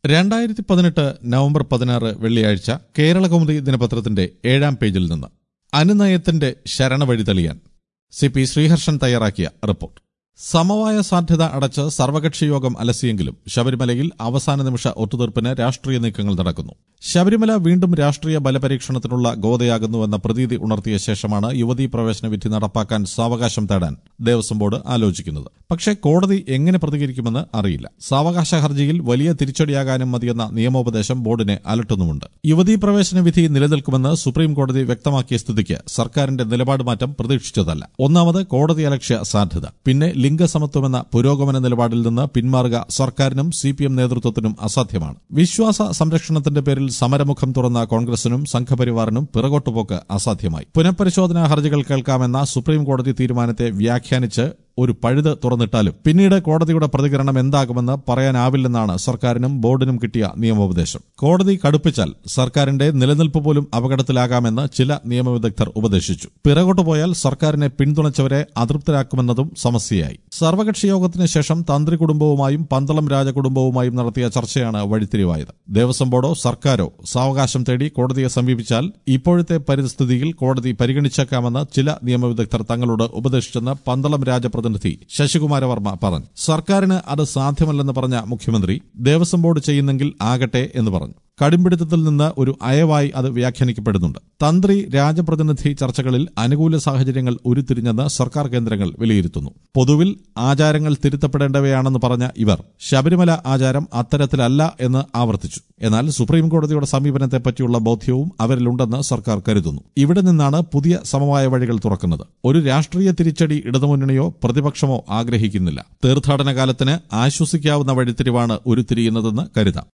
രണ്ടായിരത്തി പതിനെട്ട് നവംബർ പതിനാറ് വെള്ളിയാഴ്ച കേരളകൗമുദി ദിനപത്രത്തിന്റെ ഏഴാം പേജിൽ നിന്ന് അനുനയത്തിന്റെ ശരണവഴി തെളിയാൻ സി പി ശ്രീഹർഷൻ തയ്യാറാക്കിയ റിപ്പോർട്ട് സമവായ സാധ്യത അടച്ച് സർവകക്ഷി യോഗം അലസിയെങ്കിലും ശബരിമലയിൽ അവസാന നിമിഷ ഒത്തുതീർപ്പിന് രാഷ്ട്രീയ നീക്കങ്ങൾ നടക്കുന്നു ശബരിമല വീണ്ടും രാഷ്ട്രീയ ബലപരീക്ഷണത്തിനുള്ള ഗോതയാകുന്നുവെന്ന പ്രതീതി ഉണർത്തിയ ശേഷമാണ് യുവതീ പ്രവേശന വിധി നടപ്പാക്കാൻ സാവകാശം തേടാൻ ദേവസ്വം ബോർഡ് ആലോചിക്കുന്നത് പക്ഷേ കോടതി എങ്ങനെ പ്രതികരിക്കുമെന്ന് അറിയില്ല സാവകാശ ഹർജിയിൽ വലിയ തിരിച്ചടിയാകാനും മതിയെന്ന നിയമോപദേശം ബോർഡിനെ അലട്ടുന്നുമുണ്ട് യുവതീ പ്രവേശന വിധി നിലനിൽക്കുമെന്ന് സുപ്രീം കോടതി വ്യക്തമാക്കിയ സ്ഥിതിക്ക് സർക്കാരിന്റെ നിലപാട് മാറ്റം പ്രതീക്ഷിച്ചതല്ല ഒന്നാമത് കോടതി അലക്ഷ്യ സാധ്യത പിന്നെ ലിംഗസമത്വമെന്ന പുരോഗമന നിലപാടിൽ നിന്ന് പിന്മാറുക സർക്കാരിനും സി പി എം നേതൃത്വത്തിനും അസാധ്യമാണ് വിശ്വാസ സംരക്ഷണത്തിന്റെ പേരിൽ സമരമുഖം തുറന്ന കോൺഗ്രസിനും സംഘപരിവാറിനും പിറകോട്ടുപോക്ക് അസാധ്യമായി പുനഃപരിശോധനാ ഹർജികൾ കേൾക്കാമെന്ന സുപ്രീം കോടതി തീരുമാനത്തെ വ്യാഖ്യാനിച്ച് ഒരു പഴുത് തുറന്നിട്ടാലും പിന്നീട് കോടതിയുടെ പ്രതികരണം എന്താകുമെന്ന് പറയാനാവില്ലെന്നാണ് സർക്കാരിനും ബോർഡിനും കിട്ടിയ നിയമോപദേശം കോടതി കടുപ്പിച്ചാൽ സർക്കാരിന്റെ നിലനിൽപ്പ് പോലും അപകടത്തിലാകാമെന്ന് ചില നിയമവിദഗ്ധർ ഉപദേശിച്ചു പിറകോട്ട് പോയാൽ സർക്കാരിനെ പിന്തുണച്ചവരെ അതൃപ്തരാക്കുമെന്നതും സമസ്യയായി സർവകക്ഷി യോഗത്തിന് ശേഷം തന്ത്രി കുടുംബവുമായും പന്തളം രാജകുടുംബവുമായും നടത്തിയ ചർച്ചയാണ് വഴിത്തിരിവായത് ദേവസ്വം ബോർഡോ സർക്കാരോ സാവകാശം തേടി കോടതിയെ സമീപിച്ചാൽ ഇപ്പോഴത്തെ പരിസ്ഥിതിയിൽ കോടതി പരിഗണിച്ചേക്കാമെന്ന് ചില നിയമവിദഗ്ധർ തങ്ങളോട് ഉപദേശിച്ചെന്ന് പന്തളം രാജപ്രതിനിധി ശശികുമാരവർമ്മ പറഞ്ഞു സർക്കാരിന് അത് സാധ്യമല്ലെന്ന് പറഞ്ഞ മുഖ്യമന്ത്രി ദേവസ്വം ബോർഡ് ചെയ്യുന്നെങ്കിൽ ആകട്ടെ എന്ന് പറഞ്ഞു കടുംപിടുത്തത്തിൽ നിന്ന് ഒരു അയവായി അത് വ്യാഖ്യാനിക്കപ്പെടുന്നുണ്ട് തന്ത്രി രാജപ്രതിനിധി ചർച്ചകളിൽ അനുകൂല സാഹചര്യങ്ങൾ ഉരുത്തിരിഞ്ഞെന്ന് സർക്കാർ കേന്ദ്രങ്ങൾ വിലയിരുത്തുന്നു പൊതുവിൽ ആചാരങ്ങൾ തിരുത്തപ്പെടേണ്ടവയാണെന്ന് പറഞ്ഞ ഇവർ ശബരിമല ആചാരം അത്തരത്തിലല്ല എന്ന് ആവർത്തിച്ചു എന്നാൽ സുപ്രീം കോടതിയുടെ സമീപനത്തെപ്പറ്റിയുള്ള ബോധ്യവും അവരിലുണ്ടെന്ന് സർക്കാർ കരുതുന്നു ഇവിടെ നിന്നാണ് പുതിയ സമവായ വഴികൾ തുറക്കുന്നത് ഒരു രാഷ്ട്രീയ തിരിച്ചടി ഇടതുമുന്നണിയോ പ്രതിപക്ഷമോ ആഗ്രഹിക്കുന്നില്ല തീർത്ഥാടന കാലത്തിന് ആശ്വസിക്കാവുന്ന വഴിത്തിരിവാണ് ഉരുത്തിരിയുന്നതെന്ന് കരുതാം